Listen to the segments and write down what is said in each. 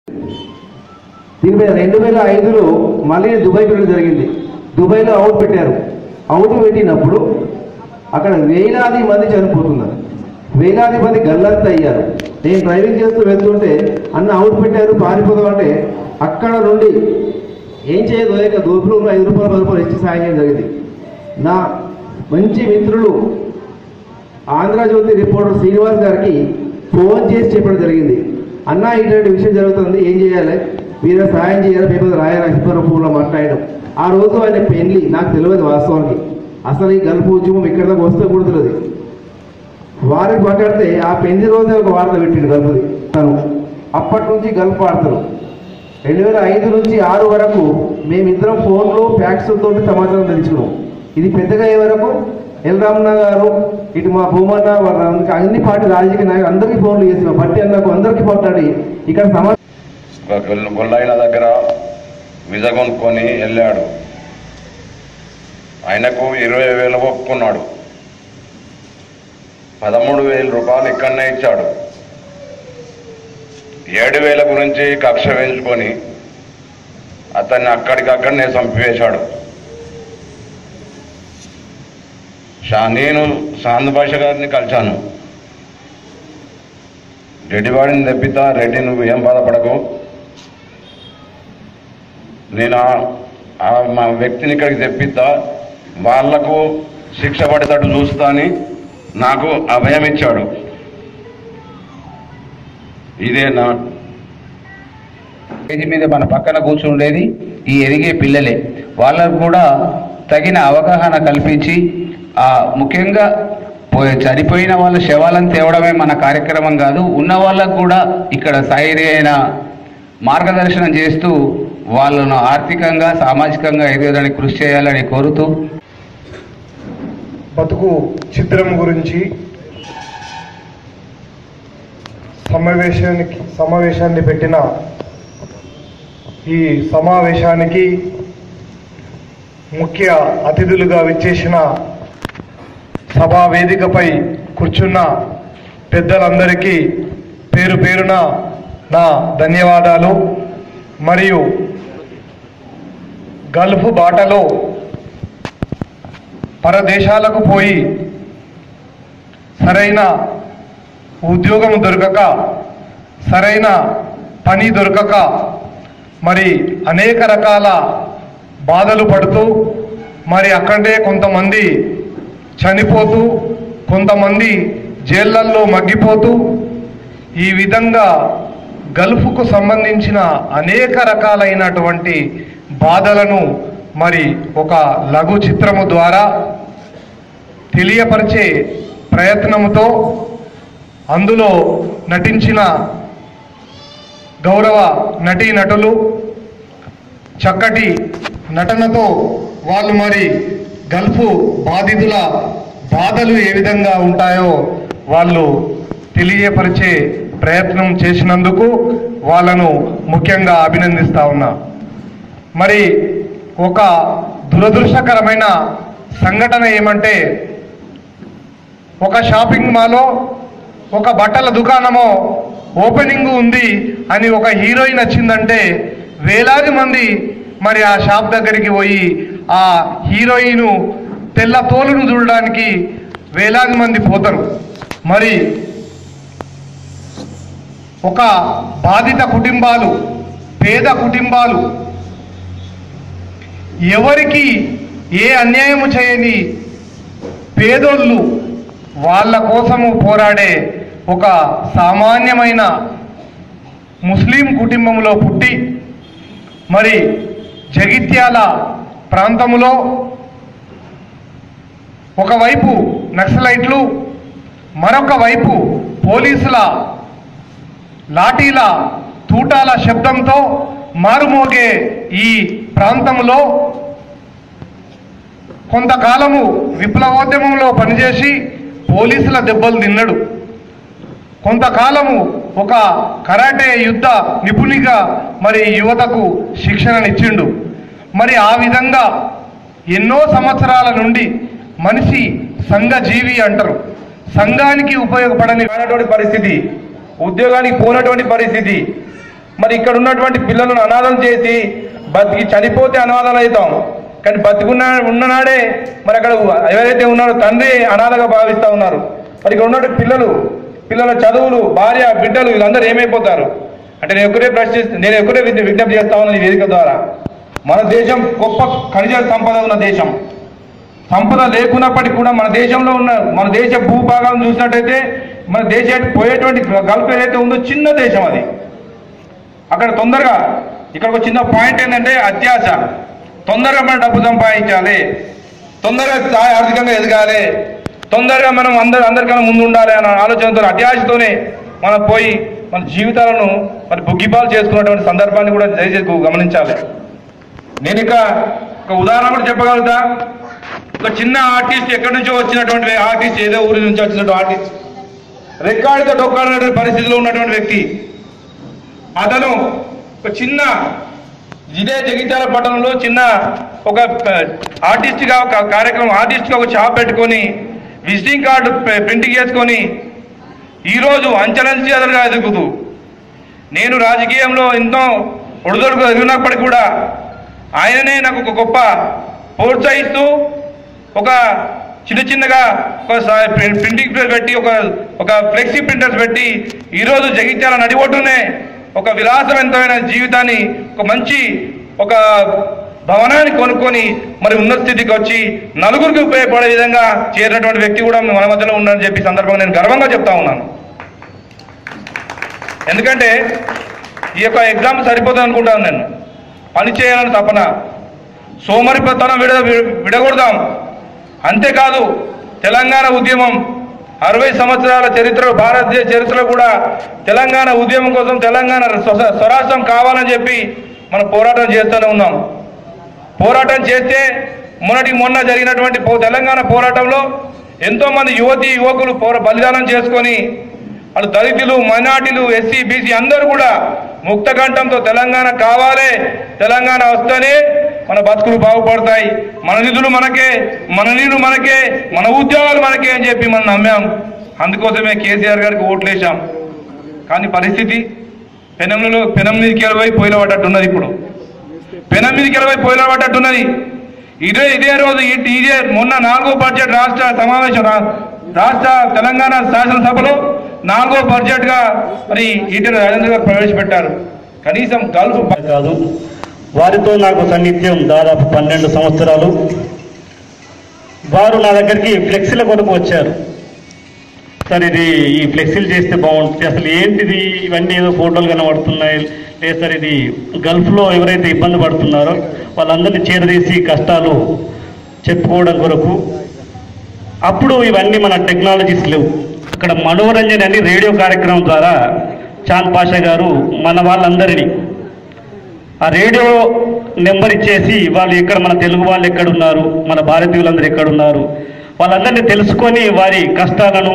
దీని మీద రెండు వేల ఐదులో మళ్ళీ దుబాయ్కి వెళ్ళడం జరిగింది దుబాయ్లో అవుట్ పెట్టారు అవుట్ పెట్టినప్పుడు అక్కడ వేలాది మంది చనిపోతున్నారు వేలాది మంది గల్లంత అయ్యారు నేను డ్రైవింగ్ చేస్తూ వెళ్తుంటే అన్న అవుట్ పెట్టారు పారిపోదామంటే అక్కడ నుండి ఏం చేయదు లేక దోపులు ఐదు రూపాయలు పది రూపాయలు ఇచ్చి సాయం చేయడం జరిగింది నా మంచి మిత్రులు ఆంధ్రజ్యోతి రిపోర్టర్ శ్రీనివాస్ గారికి ఫోన్ చేసి చెప్పడం జరిగింది అన్న ఇటువంటి విషయం జరుగుతుంది ఏం చేయాలి మీరు సహాయం చేయాలి పేపర్ రాయాలి హిప్పర్ ఫోన్లో మాట్లాడడం ఆ రోజు ఆయన పెళ్లి నాకు తెలియదు వాస్తవానికి అసలు ఈ గల్పు ఉద్యమం ఇక్కడ దాకా వస్తే కూడా తెలియదు వారికి మాట్లాడితే ఆ పెళ్లి రోజే ఒక వార్త పెట్టిండు గల్పుది తను అప్పటి నుంచి గల్పు వార్తలు రెండు వేల ఐదు నుంచి ఆరు వరకు మేమిద్దరం ఫోన్లో ఫ్యాక్స్లతో సమాచారం తెలుసుకున్నాం ఇది పెద్దగా అయ్యే వరకు ఎల్ రామన్న గారు ఇటు మా భూమన్న వాళ్ళ అందరికీ అన్ని పార్టీ రాజకీయ నాయకులు అందరికీ ఫోన్లు చేసి మా పట్టి అన్నకు అందరికీ పోట్లాడి ఇక్కడ సమాచారం ఒక గొల్ల- గొల్లాయిల దగ్గర విజ కొనుక్కొని వెళ్ళాడు ఆయనకు ఇరవై వేలు ఒప్పుకున్నాడు పదమూడు వేల రూపాయలు ఇక్కడనే ఇచ్చాడు ఏడు వేల గురించి కక్ష వేయించుకొని అతన్ని అక్కడికక్కడనే చంపివేశాడు షా నేను సాంద్ భాష గారిని కలిశాను రెడ్డి వాడిని తెప్పితా రెడ్డి నువ్వు ఏం బాధపడకు నేను ఆ- ఆ మా వ్యక్తిని ఇక్కడికి తెప్పిస్తా వాళ్లకు శిక్ష పడేటట్టు చూస్తా అని నాకు అభయం ఇచ్చాడు ఇదే నా స్టేజ్ మీద మన పక్కన కూర్చుండేది ఈ ఎదిగే పిల్లలే వాళ్ళకు కూడా తగిన అవగాహన కల్పించి ఆ ముఖ్యంగా పోయి చనిపోయిన వాళ్ళ శవాలను తేవడమే మన కార్యక్రమం కాదు ఉన్న వాళ్ళకు కూడా ఇక్కడ సరైన మార్గదర్శనం చేస్తూ వాళ్ళను ఆర్థికంగా సామాజికంగా ఎదగడానికి కృషి చేయాలని కోరుతూ బతుకు చిత్రం గురించి సమావేశానికి సమావేశాన్ని పెట్టిన ఈ సమావేశానికి ముఖ్య అతిథులుగా విచ్చేసిన సభా వేదికపై కూర్చున్న పెద్దలందరికీ పేరు పేరున నా ధన్యవాదాలు మరియు గల్ఫ్ బాటలో పరదేశాలకు పోయి సరైన ఉద్యోగం దొరకక సరైన పని దొరకక మరి అనేక రకాల బాధలు పడుతూ మరి అక్కడే కొంతమంది చనిపోతూ కొంతమంది జైళ్ళల్లో మగ్గిపోతూ ఈ విధంగా గల్ఫ్కు సంబంధించిన అనేక రకాలైనటువంటి బాధలను మరి ఒక లఘు చిత్రము ద్వారా తెలియపరిచే ప్రయత్నముతో అందులో నటించిన గౌరవ నటీనటులు చక్కటి నటనతో వాళ్ళు మరి గల్ఫ్ బాధితుల బాధలు ఏ విధంగా ఉంటాయో వాళ్ళు తెలియపరిచే ప్రయత్నం చేసినందుకు వాళ్ళను ముఖ్యంగా అభినందిస్తా ఉన్నా మరి ఒక దురదృష్టకరమైన సంఘటన ఏమంటే ఒక షాపింగ్ మాలో ఒక బట్టల దుకాణమో ఓపెనింగ్ ఉంది అని ఒక హీరోయిన్ వచ్చిందంటే వేలాది మంది మరి ఆ షాప్ దగ్గరికి పోయి ఆ హీరోయిన్ తెల్ల తోలును చూడడానికి వేలాది మంది పోతారు మరి ఒక బాధిత కుటుంబాలు పేద కుటుంబాలు ఎవరికి ఏ అన్యాయము చేయని పేదోళ్ళు వాళ్ళ కోసము పోరాడే ఒక సామాన్యమైన ముస్లిం కుటుంబంలో పుట్టి మరి జగిత్యాల ప్రాంతంలో ఒకవైపు నక్సలైట్లు మరొక వైపు పోలీసుల లాఠీల తూటాల శబ్దంతో మారుమోగే ఈ ప్రాంతంలో కొంతకాలము విప్లవోద్యమంలో పనిచేసి పోలీసుల దెబ్బలు తిన్నాడు కొంతకాలము ఒక కరాటే యుద్ధ నిపుణిగా మరి యువతకు శిక్షణనిచ్చిండు మరి ఆ విధంగా ఎన్నో సంవత్సరాల నుండి మనిషి సంఘజీవి అంటారు సంఘానికి ఉపయోగపడని పోయినటువంటి పరిస్థితి ఉద్యోగానికి పోనటువంటి పరిస్థితి మరి ఇక్కడ ఉన్నటువంటి పిల్లలను అనాథం చేసి బతికి చనిపోతే అనాథాలు అవుతాం కానీ బతికున్న ఉన్ననాడే మరి అక్కడ ఎవరైతే ఉన్నారో తండ్రి అనాథగా భావిస్తూ ఉన్నారు మరి ఇక్కడ ఉన్నటువంటి పిల్లలు పిల్లల చదువులు భార్య బిడ్డలు వీళ్ళందరూ ఏమైపోతారు అంటే నేను ఒకరే ప్రశ్న నేను ఒకరే విజ్ఞ- విజ్ఞప్తి చేస్తా ఉన్నాను ఈ వేదిక ద్వారా మన దేశం గొప్ప ఖనిజ సంపద ఉన్న దేశం సంపద లేకున్నప్పటికీ కూడా మన దేశంలో ఉన్న మన దేశ భూభాగాలను చూసినట్టయితే మన దేశ పోయేటువంటి గల్ఫ్ ఏదైతే ఉందో చిన్న దేశం అది అక్కడ తొందరగా ఇక్కడ ఒక చిన్న పాయింట్ ఏంటంటే అత్యాశ తొందరగా మనం డబ్బు సంపాదించాలి తొందరగా స్థాయి ఆర్థికంగా ఎదగాలి తొందరగా మనం అందరు అందరికన్నా ముందు ఉండాలి అన్న ఆలోచనతో అత్యాశతోనే మనం పోయి మన జీవితాలను మరి బుగ్గిపాలు చేసుకున్నటువంటి సందర్భాన్ని కూడా దయచేసి గమనించాలి నేను ఇక ఒక ఉదాహరణ కూడా చెప్పగలుగుతా ఒక చిన్న ఆర్టిస్ట్ ఎక్కడి నుంచో వచ్చినటువంటి ఆర్టిస్ట్ ఏదో ఊరి నుంచి వచ్చినటువంటి ఆర్టిస్ట్ రికార్డుతో డొక్కాడినటువంటి పరిస్థితిలో ఉన్నటువంటి వ్యక్తి అతను ఒక చిన్న ఇదే జగిత్యాల పట్టణంలో చిన్న ఒక ఆర్టిస్ట్ గా ఒక కార్యక్రమం ఆర్టిస్ట్ గా ఒక షాప్ పెట్టుకొని విజిటింగ్ కార్డు ప్రింటింగ్ చేసుకొని ఈరోజు అంచెలంచెలుగా ఎదుగుతూ నేను రాజకీయంలో ఎంతో ఒడిదొడుకు ఎదిగినప్పటికీ కూడా ఆయననే నాకు ఒక గొప్ప ప్రోత్సహిస్తూ ఒక చిన్న చిన్నగా ఒక స- ప్రి- ప్రింటింగ్ ప్రెస్ పెట్టి ఒక ఒక ఫ్లెక్సీ ప్రింటర్స్ పెట్టి ఈరోజు జగిత్యాల నడి ఒడ్డునే ఒక విలాసవంతమైన జీవితాన్ని ఒక మంచి ఒక భవనాన్ని కొనుక్కొని మరి ఉన్నత స్థితికి వచ్చి నలుగురికి ఉపయోగపడే విధంగా చేరినటువంటి వ్యక్తి కూడా మన మధ్యలో ఉన్నారని చెప్పి సందర్భంగా నేను గర్వంగా చెప్తా ఉన్నాను ఎందుకంటే ఈ యొక్క ఎగ్జామ్ సరిపోతుంది అనుకుంటాను నేను పని చేయాలని తపన సోమరిపోతనం విడ విడగొడదాం అంతేకాదు తెలంగాణ ఉద్యమం అరవై సంవత్సరాల చరిత్ర భారతదేశ చరిత్రలో కూడా తెలంగాణ ఉద్యమం కోసం తెలంగాణ స్వ- స్వరాష్ట్రం కావాలని చెప్పి మనం పోరాటం చేస్తూనే ఉన్నాం పోరాటం చేస్తే మొన్నటి మొన్న జరిగినటువంటి పో- తెలంగాణ పోరాటంలో ఎంతో మంది యువతి యువకులు పోర బలిదానం చేసుకొని వాళ్ళు దళితులు మైనార్టీలు ఎస్సీ బీసీ అందరూ కూడా ముక్తకంఠంతో తెలంగాణ కావాలి తెలంగాణ వస్తేనే మన బతుకులు బాగుపడతాయి మన నిధులు మనకే మన నీళ్లు మనకే మన ఉద్యోగాలు మనకే అని చెప్పి మనం నమ్మాం అందుకోసమే కేసీఆర్ గారికి ఓట్లేశాం కానీ పరిస్థితి పెనంలో పెనం మీదకి వెళ్ళిపోయి పోయిన పడ్డట్టున్నది ఇప్పుడు పెనం మీదకి వెళ్ళిపోయి పోయిన పడ్డట్టున్నది ఇదే ఇదే రోజు ఈ- ఇదే మొన్న నాలుగో బడ్జెట్ రాష్ట్ర సమావేశం రా- రాష్ట్ర తెలంగాణ శాసనసభలో నాలుగో బడ్జెట్ గా మరి ఈటెల రాజేంద్ర గారు ప్రవేశపెట్టారు కనీసం గల్ఫ్ బ- కాదు వారితో నాకు సన్నిధ్యం దాదాపు పన్నెండు సంవత్సరాలు వారు నా దగ్గరికి ఫ్లెక్సీల కొరకు వచ్చారు సార్ ఇది ఈ ఫ్లెక్సీలు చేస్తే బాగుంటుంది అసలు ఏంటిది ఇవన్నీ ఏదో ఫోటోలు కనబడుతున్నాయి లేదు సార్ ఇది గల్ఫ్లో ఎవరైతే ఇబ్బంది పడుతున్నారో వాళ్ళందరినీ చేరదీసి కష్టాలు చెప్పుకోవడం కొరకు అప్పుడు ఇవన్నీ మన టెక్నాలజీస్ లేవు అక్కడ మనోరంజన్ అని రేడియో కార్యక్రమం ద్వారా చాంద్ పాషా గారు మన వాళ్ళందరినీ ఆ రేడియో నెంబర్ ఇచ్చేసి వాళ్ళు ఎక్కడ మన తెలుగు వాళ్ళు ఎక్కడున్నారు మన భారతీయులందరూ ఎక్కడున్నారు వాళ్ళందరినీ తెలుసుకొని వారి కష్టాలను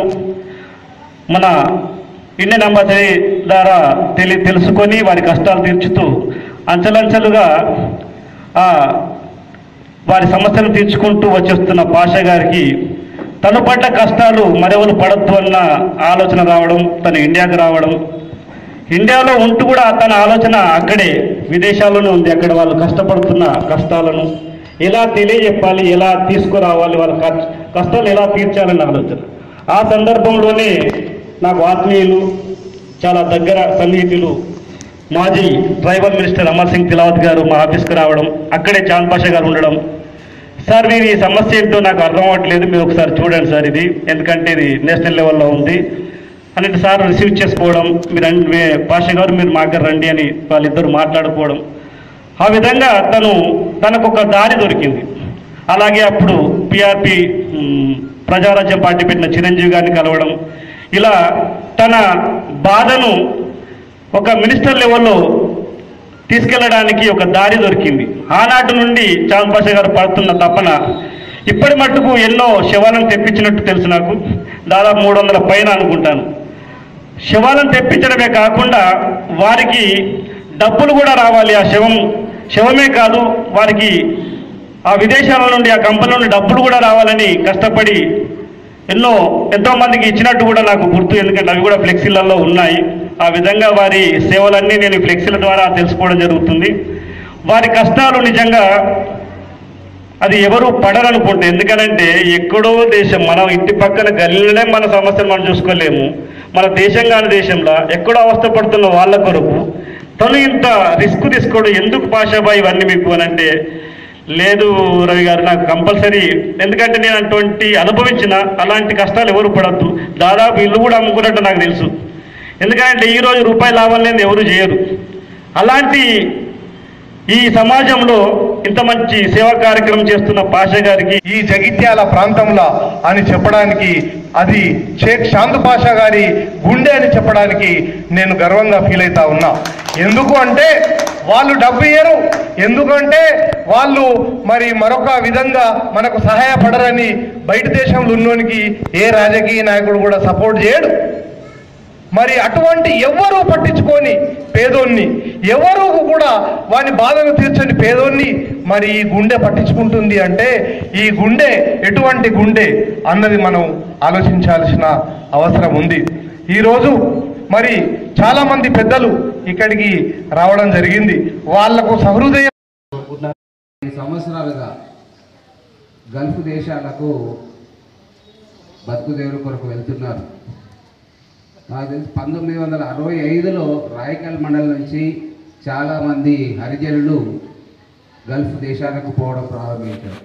మన ఇండియన్ అంబాసడీ ద్వారా తెలి తెలుసుకొని వారి కష్టాలు తీర్చుతూ అంచెలంచెలుగా ఆ వారి సమస్యలు తీర్చుకుంటూ వచ్చేస్తున్న పాషా గారికి తను పడ్డ కష్టాలు మరెవరు పడద్దు అన్న ఆలోచన రావడం తను ఇండియాకి రావడం ఇండియాలో ఉంటూ కూడా తన ఆలోచన అక్కడే విదేశాల్లోనే ఉంది అక్కడ వాళ్ళు కష్టపడుతున్న కష్టాలను ఎలా తెలియజెప్పాలి ఎలా తీసుకురావాలి వాళ్ళ కష్ట- కష్టాలు ఎలా తీర్చాలన్న ఆలోచన ఆ సందర్భంలోనే నాకు ఆత్మీయులు చాలా దగ్గర సన్నిహితులు మాజీ ట్రైబల్ మినిస్టర్ అమర్ సింగ్ తిలావత్ గారు మా ఆఫీస్కి రావడం అక్కడే చాంద్ పాషా గారు ఉండడం సార్ మీరు ఈ సమస్య ఏంటో నాకు అర్థం అవ్వట్లేదు మీరు ఒకసారి చూడండి సార్ ఇది ఎందుకంటే ఇది నేషనల్ లెవెల్లో ఉంది అనేది సార్ రిసీవ్ చేసుకోవడం మీరు అన్- మీ- పాషా గారు మీరు మా దగ్గర రండి అని వాళ్ళిద్దరు మాట్లాడుకోవడం ఆ విధంగా తను తనకు ఒక దారి దొరికింది అలాగే అప్పుడు పిఆర్పి ప్రజారాజ్యం పార్టీ పెట్టిన చిరంజీవి గారిని కలవడం ఇలా తన బాధను ఒక మినిస్టర్ లెవెల్లో తీసుకెళ్ళడానికి ఒక దారి దొరికింది ఆనాటి నుండి చాంద్ పాషా గారు పడుతున్న తపన ఇప్పటి మట్టుకు ఎన్నో శవాలను తెప్పించినట్టు తెలుసు నాకు దాదాపు మూడు వందల పైన అనుకుంటాను శవాలను తెప్పించడమే కాకుండా వారికి డబ్బులు కూడా రావాలి ఆ శవం శవమే కాదు వారికి ఆ విదేశాల నుండి ఆ కంపెనీ నుండి డబ్బులు కూడా రావాలని కష్టపడి ఎన్నో ఎంతో మందికి ఇచ్చినట్టు కూడా నాకు గుర్తు ఎందుకంటే అవి కూడా ఫ్లెక్సీలలో ఉన్నాయి ఆ విధంగా వారి సేవలన్నీ నేను ఈ ఫ్లెక్సీల ద్వారా తెలుసుకోవడం జరుగుతుంది వారి కష్టాలు నిజంగా అది ఎవరు పడరనుకుంటే ఎందుకనంటే ఎక్కడో దేశం మనం ఇంటి పక్కన గల్లీలోనే మన సమస్యలు మనం చూసుకోలేము మన దేశం కాని దేశంలో ఎక్కడో అవస్థపడుతున్న వాళ్ళ కొరకు తను ఇంత రిస్క్ తీసుకోవడం ఎందుకు పాషాబాయి ఇవన్నీ మీకు అని అంటే లేదు రవి గారు నాకు కంపల్సరీ ఎందుకంటే నేను అటువంటి అనుభవించిన అలాంటి కష్టాలు ఎవరు పడద్దు దాదాపు ఇల్లు కూడా అమ్ముకున్నట్టు నాకు తెలుసు ఎందుకంటే ఈ రోజు రూపాయి లాభం లేని ఎవరు చేయరు అలాంటి ఈ సమాజంలో ఇంత మంచి సేవా కార్యక్రమం చేస్తున్న పాషా గారికి ఈ జగిత్యాల ప్రాంతంలో అని చెప్పడానికి అది షేక్ శాంతు పాషా గారి గుండె అని చెప్పడానికి నేను గర్వంగా ఫీల్ అవుతా ఉన్నా ఎందుకు అంటే వాళ్ళు డబ్బు ఇయ్యరు ఎందుకంటే వాళ్ళు మరి మరొక విధంగా మనకు సహాయపడరని బయట దేశంలో ఉన్నోనికి ఏ రాజకీయ నాయకుడు కూడా సపోర్ట్ చేయడు మరి అటువంటి ఎవ్వరూ పట్టించుకొని పేదోన్ని ఎవరు కూడా వాని బాధను తీర్చని పేదోన్ని మరి ఈ గుండె పట్టించుకుంటుంది అంటే ఈ గుండె ఎటువంటి గుండె అన్నది మనం ఆలోచించాల్సిన అవసరం ఉంది ఈరోజు మరి చాలా మంది పెద్దలు ఇక్కడికి రావడం జరిగింది వాళ్లకు సహృదయం ఈ సంవత్సరాలుగా గల్ఫ్ దేశాలకు బతుకుదేవుల కొరకు వెళ్తున్నారు నాకు తెలిసి పంతొమ్మిది వందల అరవై ఐదులో రాయకల్ మండలం నుంచి చాలామంది హరిజనులు గల్ఫ్ దేశాలకు పోవడం ప్రారంభించారు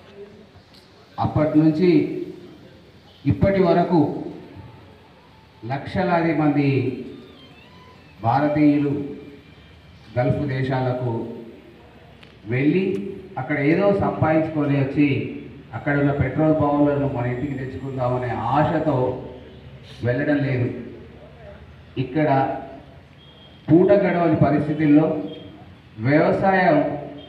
అప్పటి నుంచి ఇప్పటి వరకు లక్షలాది మంది భారతీయులు గల్ఫ్ దేశాలకు వెళ్ళి అక్కడ ఏదో సంపాదించుకొని వచ్చి అక్కడ ఉన్న పెట్రోల్ పవన్లను మన ఇంటికి తెచ్చుకుందామనే ఆశతో వెళ్ళడం లేదు ఇక్కడ పూట గడవని పరిస్థితుల్లో వ్యవసాయం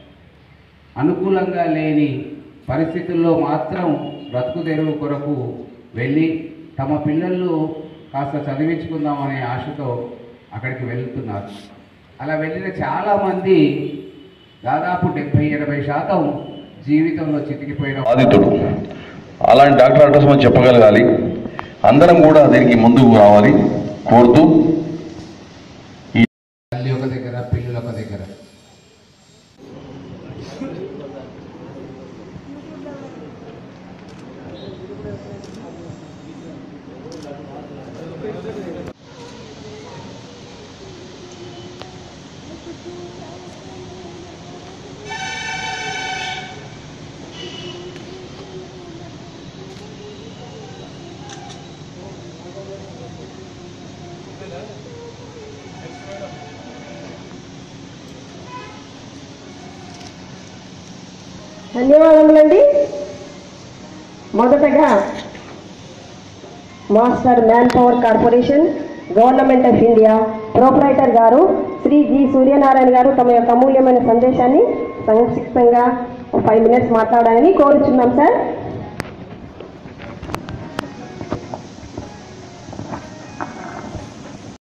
అనుకూలంగా లేని పరిస్థితుల్లో మాత్రం బ్రతుకు తెరువు కొరకు వెళ్ళి తమ పిల్లలు కాస్త చదివించుకుందామనే ఆశతో అక్కడికి వెళ్తున్నారు అలా వెళ్ళిన చాలామంది దాదాపు డెబ్బై ఎనభై శాతం జీవితంలో చితికిపోయిన బాధితుడు అలాంటి డాక్టర్ అడ్రస్ మనం చెప్పగలగాలి అందరం కూడా దీనికి ముందుకు రావాలి కోరుతూ తల్లి ఒక దగ్గర పిల్లలు ఒక దగ్గర ధన్యవాదములండి మొదటగా master man power corporation government of India proprietor గారు శ్రీ జి సూర్యనారాయణ గారు తమ యొక్క అమూల్యమైన సందేశాన్ని సంక్షిప్తంగా ఫైవ్ మినిట్స్ మాట్లాడాలని కోరుచున్నాం సార్